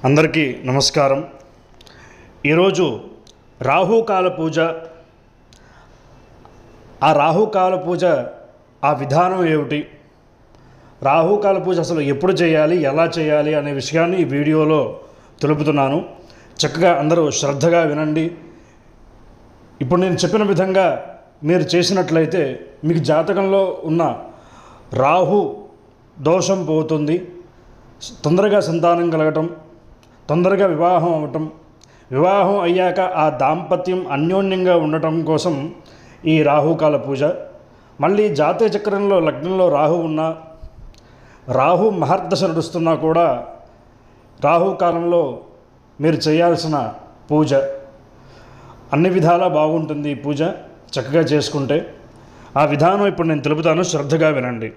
అందరికీ నమస్కారం ఈరోజు రాహుకాల పూజ ఆ రాహుకాల పూజ ఆ విధానం ఏమిటి రాహుకాల పూజ అసలు ఎప్పుడు చేయాలి ఎలా చేయాలి అనే విషయాన్ని ఈ వీడియోలో తెలుపుతున్నాను చక్కగా అందరూ శ్రద్ధగా వినండి ఇప్పుడు నేను చెప్పిన విధంగా మీరు చేసినట్లయితే మీకు జాతకంలో ఉన్న రాహు దోషం పోతుంది తొందరగా సంతానం కలగటం తొందరగా వివాహం అవ్వటం వివాహం అయ్యాక ఆ దాంపత్యం అన్యోన్యంగా ఉండటం కోసం ఈ రాహుకాల పూజ మళ్ళీ జాతీయ చక్రంలో లగ్నంలో రాహు ఉన్నా రాహు మహర్దశ నడుస్తున్నా కూడా రాహుకాలంలో మీరు చేయాల్సిన పూజ అన్ని విధాలా బాగుంటుంది ఈ పూజ చక్కగా చేసుకుంటే ఆ విధానం ఇప్పుడు నేను తెలుపుతాను శ్రద్ధగా వినండి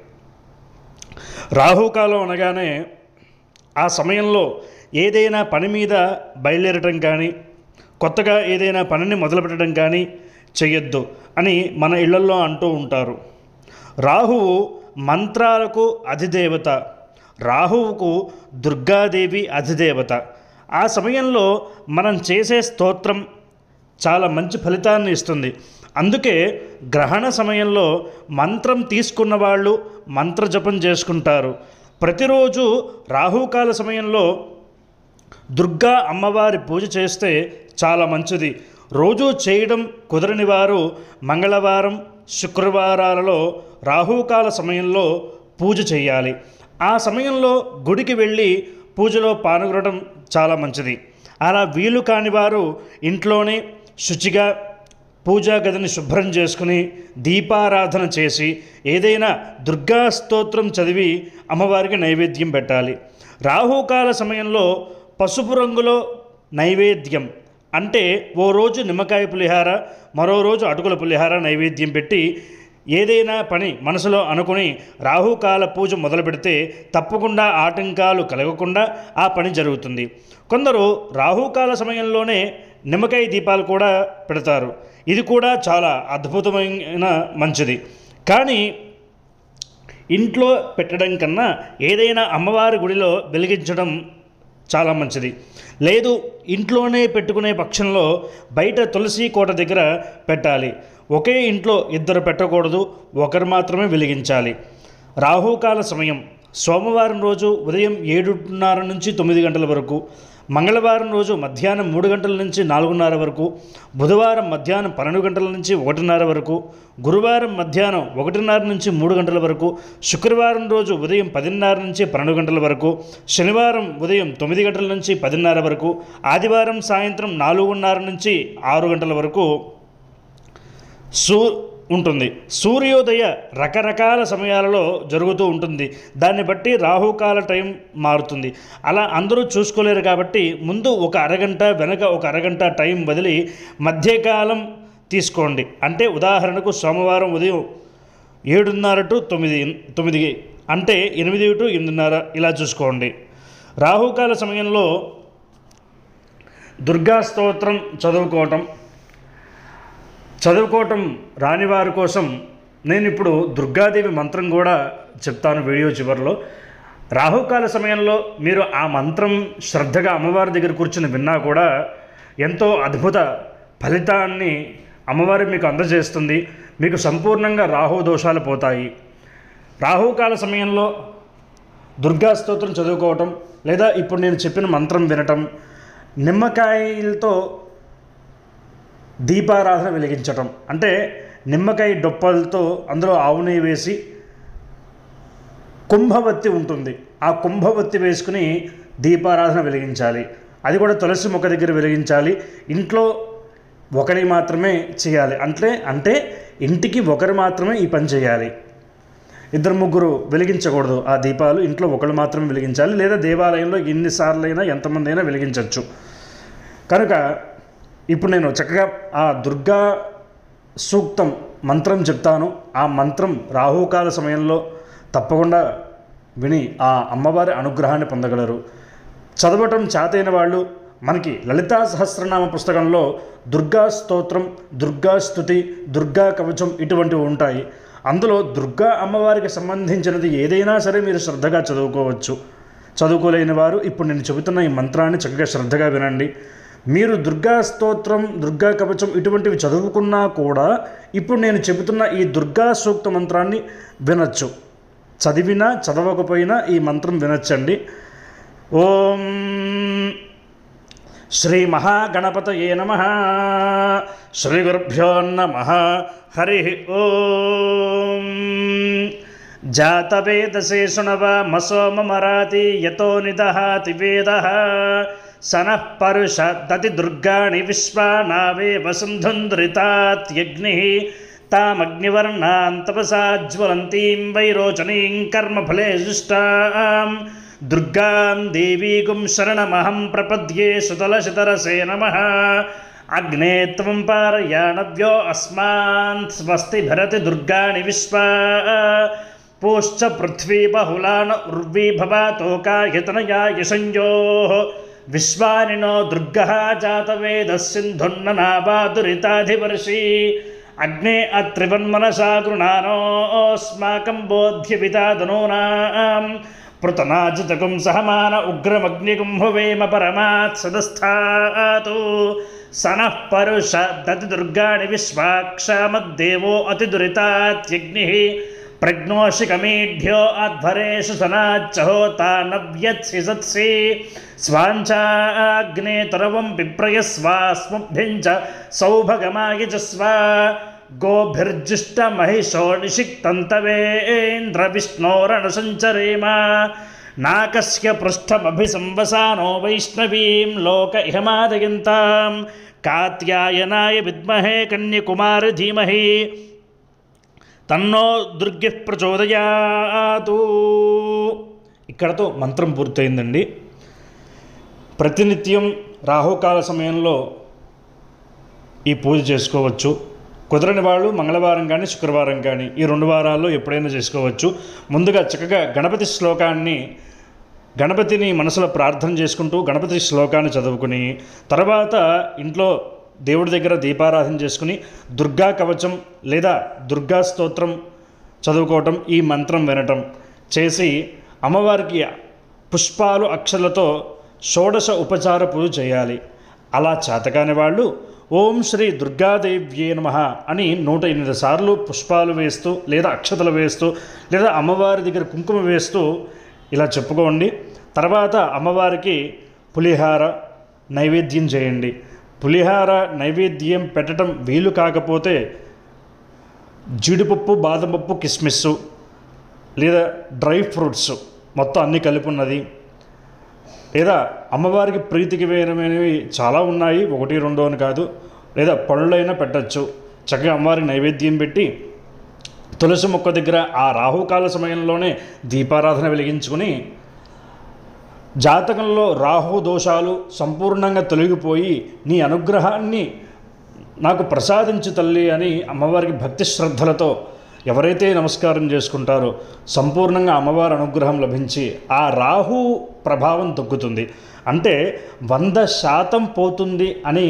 రాహుకాలం అనగానే ఆ సమయంలో ఏదైనా పని మీద బయలుదేరటం కానీ కొత్తగా ఏదైనా పనిని మొదలుపెట్టడం కానీ చెయ్యొద్దు అని మన ఇళ్లల్లో అంటూ ఉంటారు రాహువు మంత్రాలకు అధిదేవత రాహువుకు దుర్గాదేవి అధిదేవత ఆ సమయంలో మనం చేసే స్తోత్రం చాలా మంచి ఫలితాన్ని ఇస్తుంది అందుకే గ్రహణ సమయంలో మంత్రం తీసుకున్న వాళ్ళు మంత్రజపం చేసుకుంటారు ప్రతిరోజు రాహుకాల సమయంలో దుర్గా అమ్మవారి పూజ చేస్తే చాలా మంచిది రోజు చేయడం కుదరని వారు మంగళవారం శుక్రవారాలలో రాహుకాల సమయంలో పూజ చేయాలి ఆ సమయంలో గుడికి వెళ్ళి పూజలో పాల్గొనడం చాలా మంచిది అలా వీలు కాని వారు ఇంట్లోనే శుచిగా పూజా గదిని శుభ్రం చేసుకుని దీపారాధన చేసి ఏదైనా దుర్గా స్తోత్రం చదివి అమ్మవారికి నైవేద్యం పెట్టాలి రాహుకాల సమయంలో పసుపు రంగులో నైవేద్యం అంటే ఓ రోజు నిమ్మకాయ పులిహార మరో రోజు అటుకుల పులిహార నైవేద్యం పెట్టి ఏదైనా పని మనసులో అనుకుని రాహుకాల పూజ మొదలు పెడితే తప్పకుండా ఆటంకాలు కలగకుండా ఆ పని జరుగుతుంది కొందరు రాహుకాల సమయంలోనే నిమ్మకాయ దీపాలు కూడా పెడతారు ఇది కూడా చాలా అద్భుతమైన మంచిది కానీ ఇంట్లో పెట్టడం కన్నా ఏదైనా అమ్మవారి గుడిలో వెలిగించడం చాలా మంచిది లేదు ఇంట్లోనే పెట్టుకునే పక్షంలో బయట తులసి కోట దగ్గర పెట్టాలి ఒకే ఇంట్లో ఇద్దరు పెట్టకూడదు ఒకరు మాత్రమే వెలిగించాలి రాహుకాల సమయం సోమవారం రోజు ఉదయం ఏడున్నర నుంచి తొమ్మిది గంటల వరకు మంగళవారం రోజు మధ్యాహ్నం మూడు గంటల నుంచి నాలుగున్నర వరకు బుధవారం మధ్యాహ్నం పన్నెండు గంటల నుంచి ఒకటిన్నర వరకు గురువారం మధ్యాహ్నం ఒకటిన్నర నుంచి మూడు గంటల వరకు శుక్రవారం రోజు ఉదయం పదిన్నర నుంచి పన్నెండు గంటల వరకు శనివారం ఉదయం తొమ్మిది గంటల నుంచి పదిన్నర వరకు ఆదివారం సాయంత్రం నాలుగున్నర నుంచి ఆరు గంటల వరకు సూ ఉంటుంది సూర్యోదయ రకరకాల సమయాలలో జరుగుతూ ఉంటుంది దాన్ని బట్టి రాహుకాల టైం మారుతుంది అలా అందరూ చూసుకోలేరు కాబట్టి ముందు ఒక అరగంట వెనక ఒక అరగంట టైం వదిలి మధ్యకాలం తీసుకోండి అంటే ఉదాహరణకు సోమవారం ఉదయం ఏడున్నర టు తొమ్మిది తొమ్మిది అంటే ఎనిమిది టు ఎనిమిదిన్నర ఇలా చూసుకోండి రాహుకాల సమయంలో దుర్గా స్తోత్రం చదువుకోవటం చదువుకోవటం రాని వారి కోసం నేను ఇప్పుడు దుర్గాదేవి మంత్రం కూడా చెప్తాను వీడియో చివరిలో రాహుకాల సమయంలో మీరు ఆ మంత్రం శ్రద్ధగా అమ్మవారి దగ్గర కూర్చుని విన్నా కూడా ఎంతో అద్భుత ఫలితాన్ని అమ్మవారి మీకు అందజేస్తుంది మీకు సంపూర్ణంగా రాహు దోషాలు పోతాయి రాహుకాల సమయంలో దుర్గా స్తోత్రం చదువుకోవటం లేదా ఇప్పుడు నేను చెప్పిన మంత్రం వినటం నిమ్మకాయలతో దీపారాధన వెలిగించటం అంటే నిమ్మకాయ డొప్పలతో అందులో ఆవు నెయ్యి వేసి కుంభవత్తి ఉంటుంది ఆ కుంభవత్తి వేసుకుని దీపారాధన వెలిగించాలి అది కూడా తులసి మొక్క దగ్గర వెలిగించాలి ఇంట్లో ఒకరి మాత్రమే చేయాలి అంటే అంటే ఇంటికి ఒకరు మాత్రమే ఈ పని చేయాలి ఇద్దరు ముగ్గురు వెలిగించకూడదు ఆ దీపాలు ఇంట్లో ఒకరు మాత్రమే వెలిగించాలి లేదా దేవాలయంలో ఎన్నిసార్లు అయినా ఎంతమంది అయినా వెలిగించవచ్చు కనుక ఇప్పుడు నేను చక్కగా ఆ దుర్గా సూక్తం మంత్రం చెప్తాను ఆ మంత్రం రాహుకాల సమయంలో తప్పకుండా విని ఆ అమ్మవారి అనుగ్రహాన్ని పొందగలరు చదవటం చేతైన వాళ్ళు మనకి లలితా సహస్రనామ పుస్తకంలో దుర్గా స్తోత్రం దుర్గా స్థుతి దుర్గా కవచం ఇటువంటివి ఉంటాయి అందులో దుర్గా అమ్మవారికి సంబంధించినది ఏదైనా సరే మీరు శ్రద్ధగా చదువుకోవచ్చు చదువుకోలేని వారు ఇప్పుడు నేను చెబుతున్న ఈ మంత్రాన్ని చక్కగా శ్రద్ధగా వినండి మీరు దుర్గా స్తోత్రం దుర్గా కవచం ఇటువంటివి చదువుకున్నా కూడా ఇప్పుడు నేను చెబుతున్న ఈ దుర్గా సూక్త మంత్రాన్ని వినొచ్చు చదివినా చదవకపోయినా ఈ మంత్రం వినొచ్చండి ఓం శ్రీ మహాగణపతయే నమ శ్రీ గురుభ్యో నమ హరి ఓం జాతవేదసే శృణవ మసోమరాతి యతో నిదహాతి వేద సనః పరుష దతి దుర్గాణి విశ్వానావేవ సింధుంద్రితాత్యగ్ని తామగ్నివర్ణాం తపసాజ్వలంతీం వైరోచనీం కర్మఫలే శిష్టాం దుర్గాం దేవీగుం శరణమహం ప్రపద్యే సుతలశితరసే నమ అగ్నే త్వం పారయాణవ్యో అస్మాన్ స్వస్తి భరతి దుర్గాణి విశ్వా పూశ్చ పృథ్వీ బహుళాన ఉర్వీ భవాతోకాయతనయా యశంజో విశ్వానినో దుర్గः జాతవేదः సింధున్ననావాదురితాధివర్షి అగ్నే అత్రివన్మనసా గృణానోస్మాకం బోధ్యపితాదనూనాం పృతనాజితకుం సహమాన ఉగ్రమగ్నిగుంభువేమ పరమాత్ సదస్థాతు సనః పరుష దతి దుర్గాణి విశ్వాక్షామద్దేవో అతిదురితాత్యగ్ని ప్రజ్ఞోషికమీఢ్యో అధ్వరేషు సనాచ్చహోతా నవ్యత్సి సత్సి స్వాంచాగ్నే తరవం పిప్రయస్వాస్మభ్యం చ సౌభగమాయజస్వ గోభిర్జుష్టమహిషో నిషిక్తంతవేంద్ర విష్ణోరణసంచరేమ నాకస్య పృష్ఠమభిసంవసానో వైష్ణవీం లోక ఇహమాదయంతాం కాత్యాయనాయ విద్మహే కన్యకుమారి ధీమహి తన్నో దుర్గి ప్రచోదయాతు ఇక్కడతో మంత్రం పూర్తయిందండి ప్రతినిత్యం రాహుకాల సమయంలో ఈ పూజ చేసుకోవచ్చు కుదరని వాళ్ళు మంగళవారం కానీ శుక్రవారం కానీ ఈ రెండు వారాల్లో ఎప్పుడైనా చేసుకోవచ్చు ముందుగా చక్కగా గణపతి శ్లోకాన్ని గణపతిని మనసులో ప్రార్థన చేసుకుంటూ గణపతి శ్లోకాన్ని చదువుకుని తర్వాత ఇంట్లో దేవుడి దగ్గర దీపారాధన చేసుకుని దుర్గా కవచం లేదా దుర్గా స్తోత్రం చదువుకోవటం ఈ మంత్రం వినటం చేసి అమ్మవారికి పుష్పాలు అక్షలతో షోడశ ఉపచార పూజ చేయాలి అలా చేతకాని వాళ్ళు ఓం శ్రీ దుర్గాదేవ్యే నమ అని నూట ఎనిమిది సార్లు పుష్పాలు వేస్తూ లేదా అక్షతలు వేస్తూ లేదా అమ్మవారి దగ్గర కుంకుమ వేస్తూ ఇలా చెప్పుకోండి తర్వాత అమ్మవారికి పులిహార నైవేద్యం చేయండి పులిహార నైవేద్యం పెట్టడం వీలు కాకపోతే జీడిపప్పు బాదం పప్పు కిస్మిస్సు లేదా డ్రై ఫ్రూట్స్ మొత్తం అన్నీ కలిపి ఉన్నది లేదా అమ్మవారికి ప్రీతికి వేరమైనవి చాలా ఉన్నాయి ఒకటి రెండు అని కాదు లేదా పళ్ళైనా పెట్టచ్చు చక్కగా అమ్మవారికి నైవేద్యం పెట్టి తులసి మొక్క దగ్గర ఆ రాహుకాల సమయంలోనే దీపారాధన వెలిగించుకుని జాతకంలో రాహు దోషాలు సంపూర్ణంగా తొలగిపోయి నీ అనుగ్రహాన్ని నాకు ప్రసాదించు తల్లి అని అమ్మవారికి భక్తి శ్రద్ధలతో ఎవరైతే నమస్కారం చేసుకుంటారో సంపూర్ణంగా అమ్మవారి అనుగ్రహం లభించి ఆ రాహు ప్రభావం తగ్గుతుంది అంటే వంద శాతం పోతుంది అని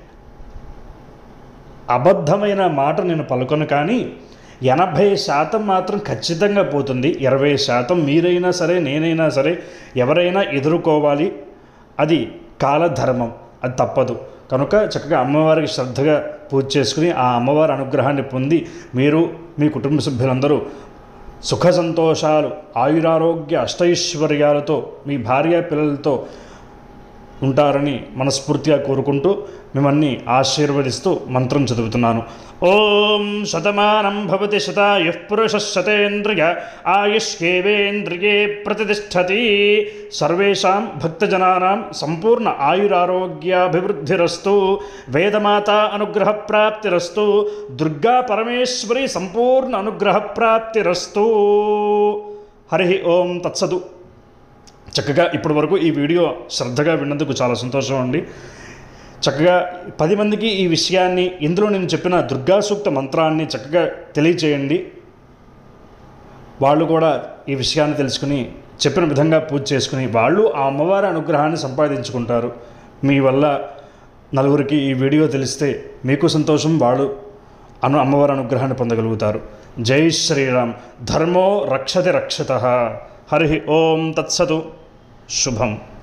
అబద్ధమైన మాట నేను పలుకొను కానీ ఎనభై శాతం మాత్రం ఖచ్చితంగా పోతుంది ఇరవై శాతం మీరైనా సరే నేనైనా సరే ఎవరైనా ఎదుర్కోవాలి అది కాలధర్మం అది తప్పదు కనుక చక్కగా అమ్మవారికి శ్రద్ధగా పూజ చేసుకుని ఆ అమ్మవారి అనుగ్రహాన్ని పొంది మీరు మీ కుటుంబ సభ్యులందరూ సుఖ సంతోషాలు ఆయురారోగ్య అష్టైశ్వర్యాలతో మీ భార్య పిల్లలతో ఉంటారని మనస్ఫూర్తిగా కోరుకుంటూ మిమ్మల్ని ఆశీర్వదిస్తూ మంత్రం చదువుతున్నాను ఓం శతమానం భవతి శతాయు పురుష శతేంద్రియ ఆయుష్యేవేంద్రియే ప్రతిష్టతి సర్వేషాం భక్తజనానాం సంపూర్ణ ఆయురారోగ్యాభివృద్ధిరస్తు వేదమాత అనుగ్రహ ప్రాప్తిరస్తు దుర్గా పరమేశ్వరి సంపూర్ణ అనుగ్రహ ప్రాప్తిరస్తు హరి ఓం తత్సదు చక్కగా ఇప్పటి వరకు ఈ వీడియో శ్రద్ధగా విన్నందుకు చాలా సంతోషం అండి చక్కగా పది మందికి ఈ విషయాన్ని ఇందులో నేను చెప్పిన దుర్గా సూక్త మంత్రాన్ని చక్కగా తెలియచేయండి వాళ్ళు కూడా ఈ విషయాన్ని తెలుసుకుని చెప్పిన విధంగా పూజ చేసుకుని వాళ్ళు ఆ అమ్మవారి అనుగ్రహాన్ని సంపాదించుకుంటారు మీ వల్ల నలుగురికి ఈ వీడియో తెలిస్తే మీకు సంతోషం వాళ్ళు అను అమ్మవారి అనుగ్రహాన్ని పొందగలుగుతారు జై శ్రీరామ్ ధర్మో రక్షతి రక్షత హరి ఓం తత్సతు శుభం